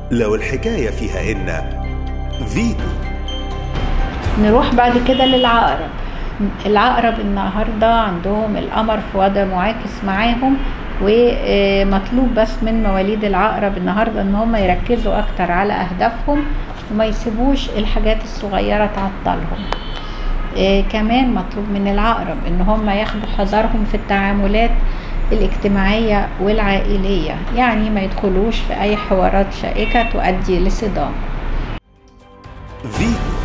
لو الحكاية فيها إن فيتو نروح بعد كده للعقرب العقرب النهارده عندهم القمر في وضع معاكس معاهم ومطلوب بس من مواليد العقرب النهارده ان هم يركزوا اكتر على اهدافهم وما يسيبوش الحاجات الصغيره تعطلهم آه، كمان مطلوب من العقرب ان هم ياخدوا حذرهم في التعاملات الاجتماعيه والعائليه يعني ما يدخلوش في اي حوارات شائكه تؤدي لصدام فيتو